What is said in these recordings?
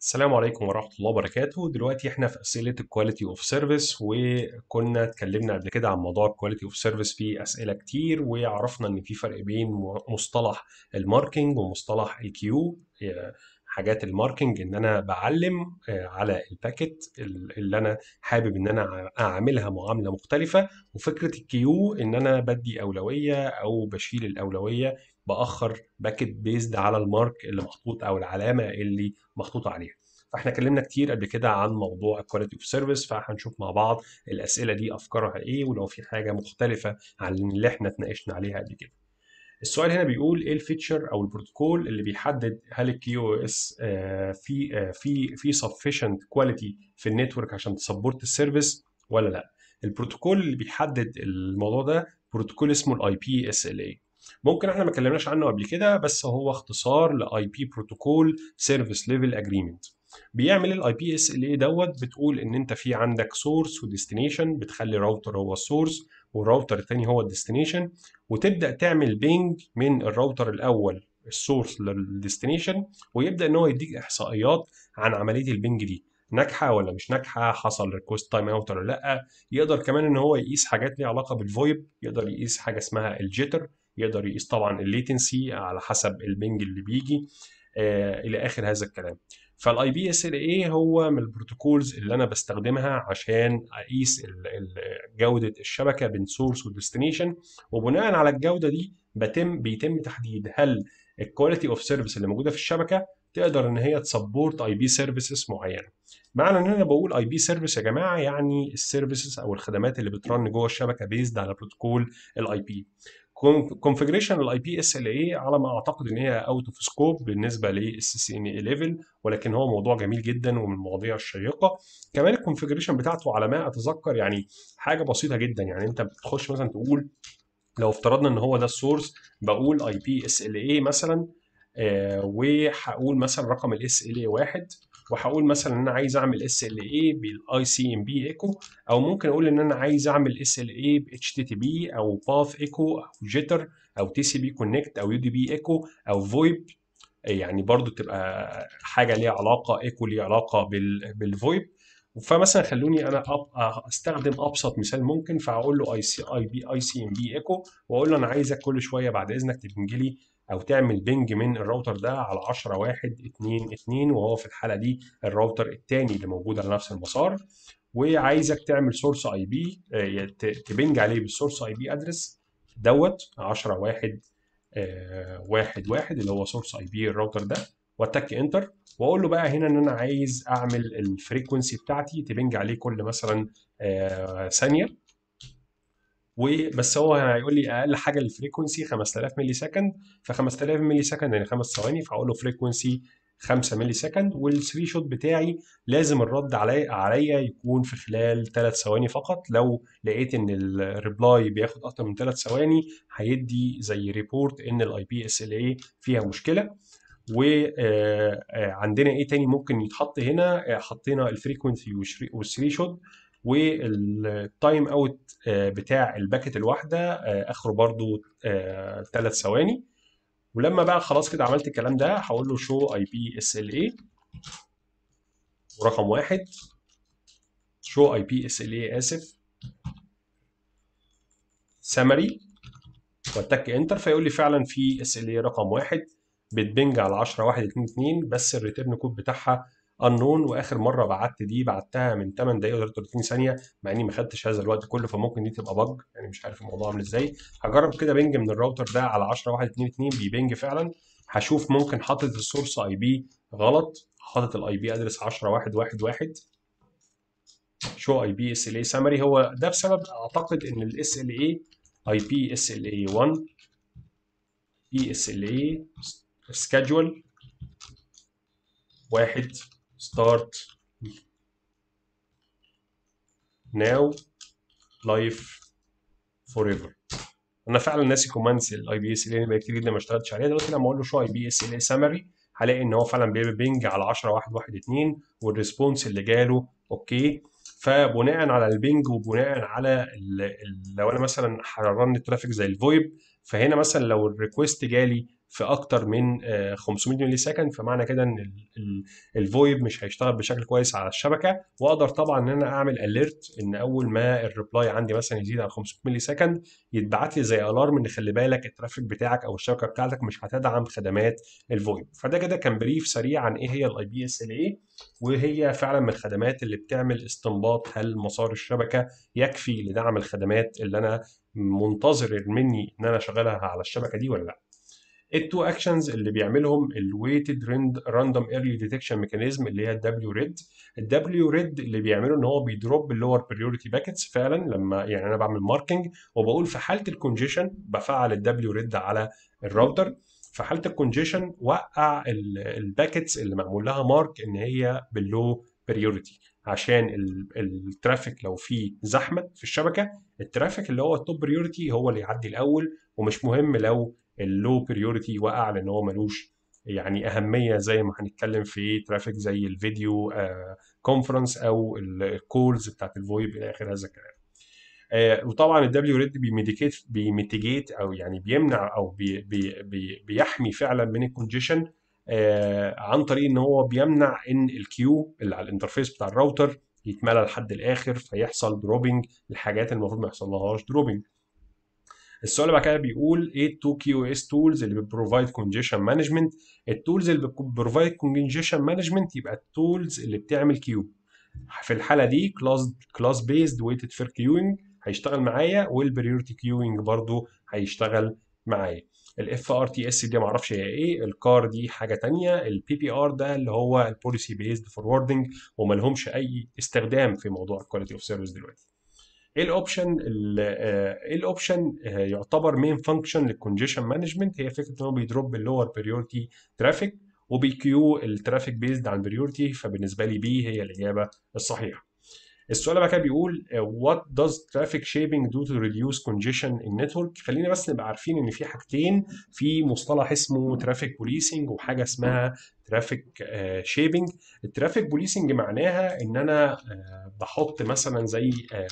السلام عليكم ورحمة الله وبركاته دلوقتي احنا في أسئلة الكواليتي اوف سيرفيس وكنا اتكلمنا قبل كده عن موضوع الكواليتي اوف سيرفيس في أسئلة كتير وعرفنا إن في فرق بين مصطلح الماركينج ومصطلح الكيو حاجات الماركينج ان انا بعلم على الباكت اللي انا حابب ان انا اعملها معامله مختلفه وفكره الكيو ان انا بدي اولويه او بشيل الاولويه باخر باكت بيزد على المارك اللي محطوط او العلامه اللي محطوطه عليها فاحنا اتكلمنا كتير قبل كده عن موضوع الكواليتي اوف سيرفيس فهنشوف مع بعض الاسئله دي افكارها ايه ولو في حاجه مختلفه عن اللي احنا اتناقشنا عليها قبل كده السؤال هنا بيقول ايه الفيتشر او البروتوكول اللي بيحدد هل الكي او اس في في في sufficient كواليتي في النتورك عشان تسبورت السيرفيس ولا لا البروتوكول اللي بيحدد الموضوع ده بروتوكول اسمه الاي بي اس ال اي ممكن احنا ما اتكلمناش عنه قبل كده بس هو اختصار لاي بي بروتوكول سيرفيس ليفل اجريمنت بيعمل الاي بي اس ال اي دوت بتقول ان انت في عندك سورس وديستنيشن بتخلي راوتر هو السورس والراوتر الثاني هو الديستنيشن وتبدا تعمل بينج من الراوتر الاول السورس للديستنيشن ويبدا ان هو يديك احصائيات عن عمليه البينج دي ناجحه ولا مش ناجحه حصل ريكوست تايم اوت ولا لا يقدر كمان ان هو يقيس حاجات ليها علاقه بالفويب يقدر يقيس حاجه اسمها الجيتر يقدر يقيس طبعا الليتنسي على حسب البنج اللي بيجي آه الى اخر هذا الكلام فالاي بي اس ال اي هو من البروتوكولز اللي انا بستخدمها عشان اقيس جوده الشبكه بين سورس وديستنيشن وبناء على الجوده دي بتم بيتم تحديد هل الكواليتي اوف سيرفيس اللي موجوده في الشبكه تقدر ان هي تسبورت اي بي سيرفيسز معينه معنى ان انا بقول اي بي سيرفيس يا جماعه يعني السيرفيسز او الخدمات اللي بترن جوه الشبكه بيزد على بروتوكول الاي بي كونفجريشن الاي بي اس ال اي على ما اعتقد ان هي اوت اوف سكوب بالنسبه للسي سي ان اي ليفل ولكن هو موضوع جميل جدا ومن المواضيع الشيقه كمان الكونفجريشن بتاعته على ما اتذكر يعني حاجه بسيطه جدا يعني انت بتخش مثلا تقول لو افترضنا ان هو ده السورس بقول اي بي اس ال اي مثلا آه وهقول مثلا رقم الاس ال اي واحد وهقول مثلا ان انا عايز اعمل اس ال اي بالاي سي ام بي ايكو او ممكن اقول ان انا عايز اعمل اس ال اي ب اتش تي تي بي او باث ايكو او جيتر او تي سي بي كونكت او يو دي بي ايكو او فويب يعني برضو تبقى حاجه ليها علاقه ايكو ليها علاقه بالفويب فمثلا خلوني انا استخدم ابسط مثال ممكن فاقول له اي سي اي بي اي سي ام بي ايكو واقول له انا عايزك كل شويه بعد اذنك تبنج لي او تعمل بنج من الراوتر ده على 10 1 2 2 وهو في الحاله دي الراوتر الثاني اللي موجود على نفس المسار وعايزك تعمل سورس اي بي تبنج عليه بالسورس اي بي ادرس دوت 10 1 1 1 اللي هو سورس اي بي الراوتر ده واتك انتر واقول له بقى هنا ان انا عايز اعمل الفريكونسي بتاعتي تبنج عليه كل مثلا ثانيه وبس هو هيقول لي اقل حاجه للفريكونسي 5000 ملي سكند ف 5000 ملي سكند يعني 5 ثواني فاقول له فريكونسي 5 ملي سكند والثري شوت بتاعي لازم الرد عليا عليا يكون في خلال 3 ثواني فقط لو لقيت ان الريبلاي بياخد اكتر من 3 ثواني هيدي زي ريبورت ان الاي بي اس ال اي فيها مشكله وعندنا ايه تاني ممكن يتحط هنا حطينا الفريكونسي والثري شوت والتايم اوت بتاع الباكت الواحده اخره برضو 3 ثواني ولما بقى خلاص كده عملت الكلام ده هقول له شو اي بي اس ال اي ورقم واحد شو اي بي اس ال اي اسف سمري واتك انتر فيقول لي فعلا في اس ال اي رقم واحد بتبنج على 10 1 2 2 بس الريتيرن كود بتاعها انون واخر مره بعت دي بعتها من 8 دقائق و33 ثانيه مع اني ما خدتش هذا الوقت كله فممكن دي تبقى بج يعني مش عارف الموضوع عامل ازاي هجرب كده بنج من الراوتر ده على 10 1 2 2 بيبنج فعلا هشوف ممكن حاطط السورس اي بي غلط حاطط الاي بي ادرس 10 1 1 1 شو اي بي اس ال اي سمري هو ده بسبب اعتقد ان الاس ال اي اي بي اس ال اي 1 بي اس ال اي سكادجول واحد start now life forever انا فعلا ناسي كوماندز الاي بي اس ال بقى كتير جدا ما اشتغلتش عليها دلوقتي لما اقول له شو اي بي اس ال سمري هلاقي ان هو فعلا بيعمل بينج على 10 1 1 2 والريسبونس اللي جاله اوكي فبناء على البينج وبناء على ال ال لو انا مثلا هرن ترافيك زي الفويب فهنا مثلا لو الريكوست جالي في اكتر من آه، 500 ملي سكند فمعنى كده ان الفويب مش هيشتغل بشكل كويس على الشبكه واقدر طبعا ان انا اعمل اليرت ان اول ما الريبلاي عندي مثلا يزيد على 500 ملي سكند يتبعت لي زي الارم ان خلي بالك الترافيك بتاعك او الشبكه بتاعتك مش هتدعم خدمات الفويب فده كده كان بريف سريع عن ايه هي الاي بي اس ال اي وهي فعلا من الخدمات اللي بتعمل استنباط هل مسار الشبكه يكفي لدعم الخدمات اللي انا منتظر مني ان انا اشغلها على الشبكه دي ولا لا التو اكشنز اللي بيعملهم الويتد راندوم ايرلي ديتكشن ميكانيزم اللي هي الدبليو ريد الدبليو ريد اللي بيعمله ان هو بيدروب اللور بريورتي باكيتس فعلا لما يعني انا بعمل ماركينج وبقول في حاله الكونجيشن بفعل الدبليو ريد على الراوتر في حاله الكونجيشن وقع الباكيتس اللي معمول لها مارك ان هي باللو بريورتي عشان الترافيك لو في زحمه في الشبكه الترافيك اللي هو التوب بريورتي هو اللي يعدي الاول ومش مهم لو اللو بريورتي وقع لان هو ملوش يعني اهميه زي ما هنتكلم في ترافيك زي الفيديو كونفرنس او الكولز بتاعت الفويب الى اخر هذا الكلام آه، وطبعا الدبليو ريد بيميتيجيت بيميتيجيت او يعني بيمنع او بي بي بي بيحمي فعلا من الكونجيشن آه، عن طريق ان هو بيمنع ان الكيو اللي على الانترفيس بتاع الراوتر يتملى لحد الاخر فيحصل دروبنج الحاجات اللي المفروض ما يحصلهاش دروبنج السؤال اللي بعد كده بيقول ايه التو كيو اس تولز اللي بتبروفايد كونجيشن مانجمنت التولز اللي بتبروفايد كونجيشن مانجمنت يبقى التولز اللي بتعمل كيو في الحاله دي كلاس كلاس بيزد ويتد فير كيوينج هيشتغل معايا والبريورتي كيوينج برضو هيشتغل معايا الاف ار تي اس دي ما اعرفش هي ايه الكار دي حاجه تانية البي بي ار ده اللي هو البوليسي بيزد فوروردنج وما لهمش اي استخدام في موضوع الكواليتي اوف سيرفيس دلوقتي ايه الاوبشن ايه الاوبشن يعتبر مين فانكشن للكونجيشن مانجمنت هي فكره ان هو بيدروب اللور بريورتي ترافيك وبيكيو الترافيك بيزد على البريورتي فبالنسبه لي بي هي الاجابه الصحيحه السؤال اللي بعد كده بيقول what does traffic shaping do to reduce congestion in network خلينا بس نبقى عارفين ان في حاجتين في مصطلح اسمه traffic policing وحاجه اسمها traffic shaping الترافيك بوليسنج معناها ان انا بحط مثلا زي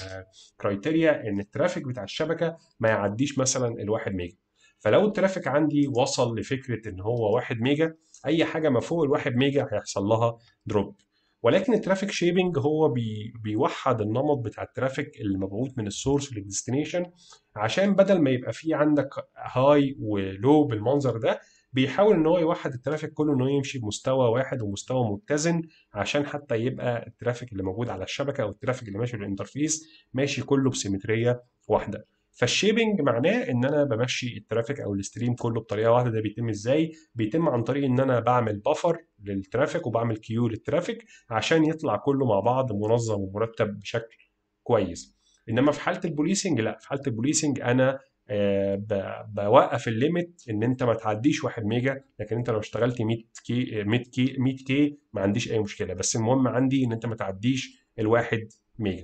كرايتيريا ان الترافيك بتاع الشبكه ما يعديش مثلا الواحد ميجا فلو الترافيك عندي وصل لفكره ان هو 1 ميجا اي حاجه ما فوق ال1 ميجا هيحصل لها دروب ولكن الترافيك شيبنج هو بي بيوحد النمط بتاع الترافيك اللي مبعوث من السورس للديستنيشن عشان بدل ما يبقى في عندك هاي ولو بالمنظر ده بيحاول ان هو يوحد الترافيك كله ان هو يمشي بمستوى واحد ومستوى متزن عشان حتى يبقى الترافيك اللي موجود على الشبكه او الترافيك اللي ماشي بالانترفيس ماشي كله بسيمتريه واحده فالشيبنج معناه ان انا بمشي الترافيك او الستريم كله بطريقه واحده ده بيتم ازاي بيتم عن طريق ان انا بعمل بفر للترافيك وبعمل كيو للترافيك عشان يطلع كله مع بعض منظم ومرتب بشكل كويس انما في حاله البوليسنج لا في حاله البوليسنج انا آه بوقف الليميت ان انت ما تعديش 1 ميجا لكن انت لو اشتغلت 100 كي 100 كي 100 كي ما عنديش اي مشكله بس المهم عندي ان انت ما تعديش ال1 ميجا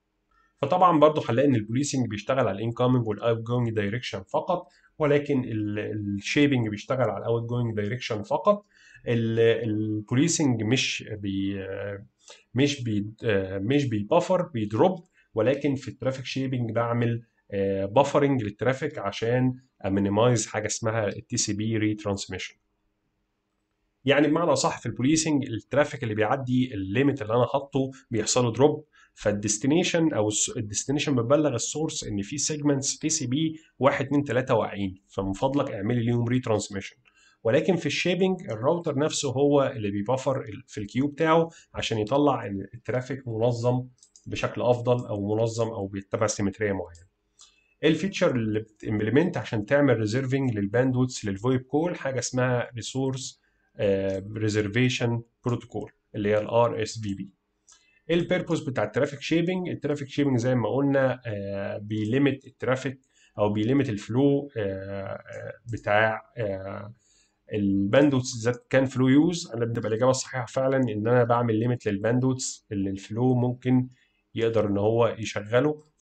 فطبعا برضه هنلاقي ان البوليسنج بيشتغل على الانكومنج والاوت جوينج دايركشن فقط ولكن الشيبنج بيشتغل على الاوت جوينج دايركشن فقط البوليسنج مش بي مش بي مش بيبفر بيدروب ولكن في الترافيك شيبنج بعمل بفرنج للترافيك عشان امينيمايز حاجه اسمها التي سي بي ري ترانسميشن يعني بمعنى صح في البوليسنج الترافيك اللي بيعدي الليميت اللي انا حاطه بيحصل له دروب فالديستنيشن او الديستنيشن بتبلغ السورس ان في سيجمنتس تي سي بي 1 2 3 واقعين فمن فضلك اعملي ليهم ري ترانسميشن ولكن في الشيبنج الراوتر نفسه هو اللي بيبفر في الكيو بتاعه عشان يطلع ان الترافيك منظم بشكل افضل او منظم او بيتبع سيمتريه معينه ايه الفيتشر اللي بتمبلمنت عشان تعمل ريزيرفنج للباندويتس للفويب كول حاجه اسمها ريسورس ريزرفيشن بروتوكول اللي هي الار اس في بي ايه البيربوز بتاع الترافيك شيبنج الترافيك شيبنج زي ما قلنا آه بيليمت الترافيك او بيليمت الفلو آه بتاع آه الباندوتس ذات كان فلو يوز انا بتبقى الاجابه الصحيحه فعلا ان انا بعمل ليميت للباندوتس اللي الفلو ممكن يقدر ان هو يشغله